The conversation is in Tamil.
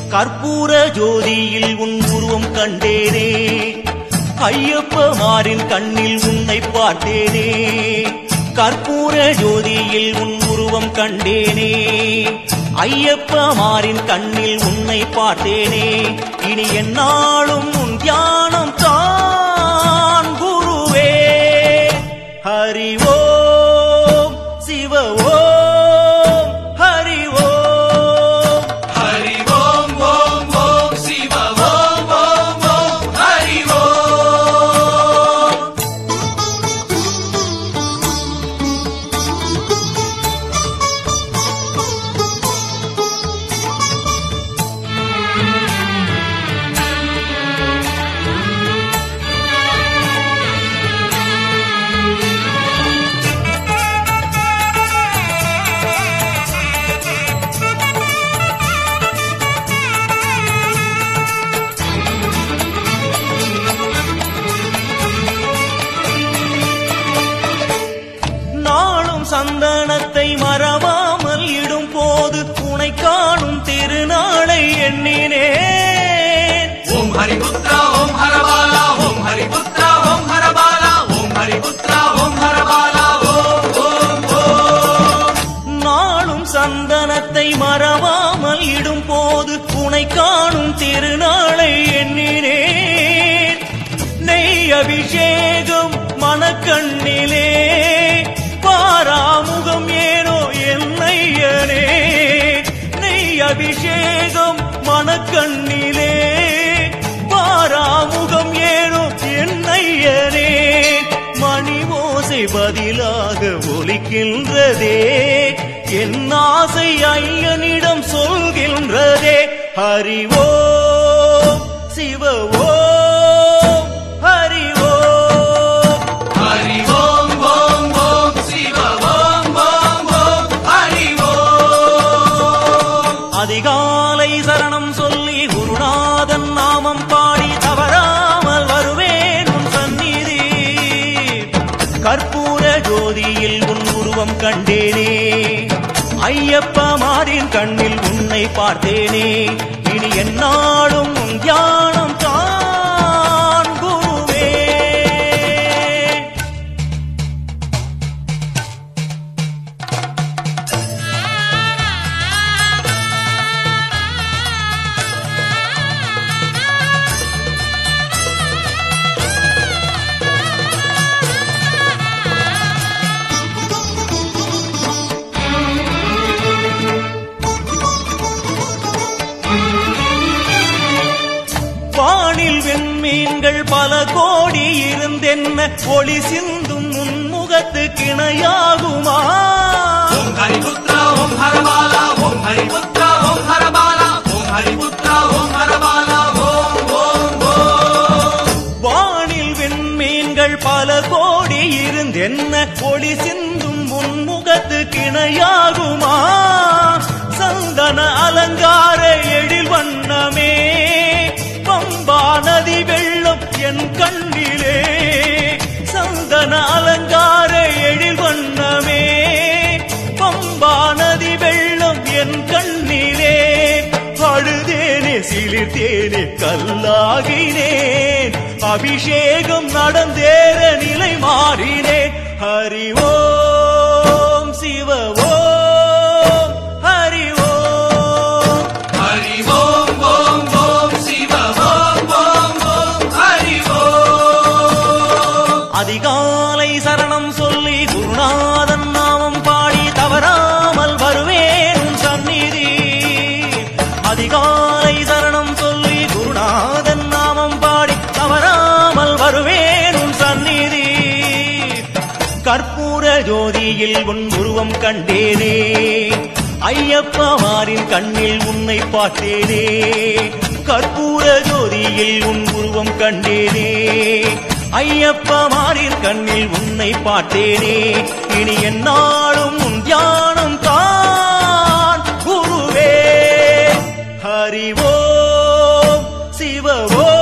கற்பூர ஜோதியில் உன் உருவம் கண்டேனே ஐயப்பமாரின் கண்ணில் உன்னை பார்த்தேனே கற்பூர ஜோதியில் உன் உருவம் கண்டேனே ஐயப்பமாரின் கண்ணில் உன்னை பார்த்தேனே இனி என்னாலும் உன் தியானம் தான் குருவே ஹரி ஓம் சிவ ஓம் ஹரி ஓம் ஹரி ஓம் ஓம் ஓம் சிவ ஓம் ஓம் ஓம் ஹரி ஓம் நாளும் சந்தனத்தை மறவாமல் இடும் போது உனை காணும் திருநாளை எண்ணினேன் ஓம் ஹரிபுத்ரா ஓம் ஹரபாலா ஓம் ஹரிபுத்ரா ஓம் ஹரபாலா ஓம் ஹரிபுத்ரா ஓம் ஹரபாலா ஓம் ஓம் ஓம் நாளும் சந்தனத்தை மறவாமல் இடும் போது உனை காணும் திருநாளை எண்ணினேன் நெய் அபிஷேகம் மனக்கண்ணிலே பாராமுகம் ஏனோ என்னையனே நெய் அபிஷேகம் மனக்கண்ணிலே பாராமுகம் ஏனோ என்னையனே மணி ஓசை பதிலாக ஒலிக்கின்றதே என் ஆசை ஐயனிடம் சொல்கின்றதே ஹரி ஓம் சிவ ஓம் ஹரி ஓம் ஹரி ஓம் ஓம் ஓம் சிவ ஓம் ஓம் ஓம் ஹரி ஓம் அதிகாலை சரணம் சொல்லி குருநாதன் நாமம் பாடி தவறாமல் வருவேன் உன் சந்நிதி கற்பூர ஜோதியில் உன் உருவம் கண்டேனே ஐயப்பமாரின் கண்ணில் உன்னை பார்த்தேனே இனி என்னாலும் உன் தியானம் தான் குருவே வானில் வெண்மீன்கள் பல கோடி இருந்தென்ன ஒளி சிந்தும் முன்முகத்து கிணையாகுமா ஓம் ஹரிபுத்ரா ஓம் ஹரபாலா ஓம் ஹரிபுத்ரா ஓம் ஹரபாலா ஓம் ஹரிபுத்ரா ஓம் ஹரபாலா ஓம் ஓம் ஓம் வானில் வெண்மீன்கள் பல கோடி இருந்தென்ன ஒளி சிந்தும் முன்முகத்து கிணையாகுமா சந்தன அலங்கார எழில் வண்ணமே பம்பா நதி வெள்ளம் என் கண்ணிலே சந்தன அலங்கார எழில் வண்ணமே பம்பா நதி வெள்ளம் என் கண்ணிலே அழுதேனே சிலிர்த்தேனே கல்லாகினேன் அபிஷேகம் நடந்தேற நிலை மாறினேன் ஹரி ஓம் சிவ ஓம் ஹரி ஓம் ஹரி ஓம் ஓம் ஓம் சிவ ஓம் ஓம் ஓம் ஹரி ஓம் அதிகாலை சரணம் சொல்லி குருநாதன் நாமம் பாடி தவறாமல் வருவேன் உன் சந்நிதி அதிகாலை சரணம் சொல்லி குருநாதன் நாமம் பாடி தவறாமல் வருவேன் உன் சந்நிதி கற்பூர ஜோதியில் உன் உருவம் கண்டேனே ஐயப்பமாரின் கண்ணில் உன்னை பார்த்தேனே கற்பூர ஜோதியில் உன் உருவம் கண்டேனே ஐயப்பமாரின் கண்ணில் உன்னை பார்த்தேனே இனி என்னாலும் உன் தியானம் தான் குருவே ஹரி ஓம் சிவ ஓம்